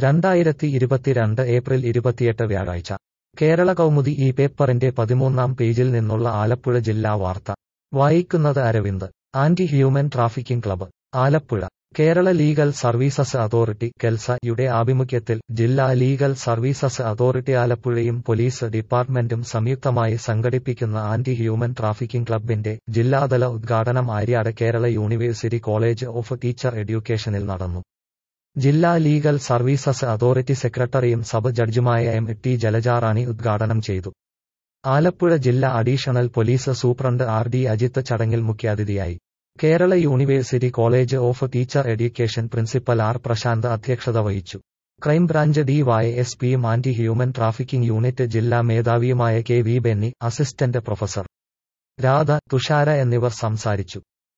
രണ്ടായിരത്തി ഇരുപത്തിരണ്ട് ഏപ്രിൽ ഇരുപത്തിയെട്ട് വ്യാഴാഴ്ച കേരള കൗമുദി ഈ പേപ്പറിന്റെ പതിമൂന്നാം പേജിൽ നിന്നുള്ള ആലപ്പുഴ ജില്ലാ വാർത്ത വായിക്കുന്നത് Aravind anti human trafficking club Alappuzha Kerala legal services authority KELSA യുടെ ആഭിമുഖ്യത്തിൽ ജില്ലാ ലീഗൽ സർവീസസ് അതോറിറ്റി ആലപ്പുഴയും പോലീസ് ഡിപ്പാർട്ട്മെന്റും സംയുക്തമായി സംഘടിപ്പിക്കുന്ന ആന്റി ഹ്യൂമൻ ട്രാഫിക്കിംഗ് ക്ലബ്ബിന്റെ ജില്ലാതല ഉദ്ഘാടനം Aryad Kerala university college of teacher എഡ്യൂക്കേഷനിൽ നടന്നു ജില്ലാ ലീഗൽ സർവീസസ് അതോറിറ്റി സെക്രട്ടറിയും സബ് ജഡ്ജുമായ എം ടി ജലജാറാണി ഉദ്ഘാടനം ചെയ്തു ആലപ്പുഴ ജില്ലാ additional police superintendent R D Ajith ചടങ്ങിൽ മുഖ്യാതിഥിയായി Kerala university college of teacher education principal R Prashant അധ്യക്ഷത വഹിച്ചു ക്രൈംബ്രാഞ്ച് ഡി വൈ എസ് പിയും ആന്റി ഹ്യൂമൻ ട്രാഫിക്കിംഗ് യൂണിറ്റ് ജില്ലാ മേധാവിയുമായ K V Benny assistant professor Radha Thushara എന്നിവർ സംസാരിച്ചു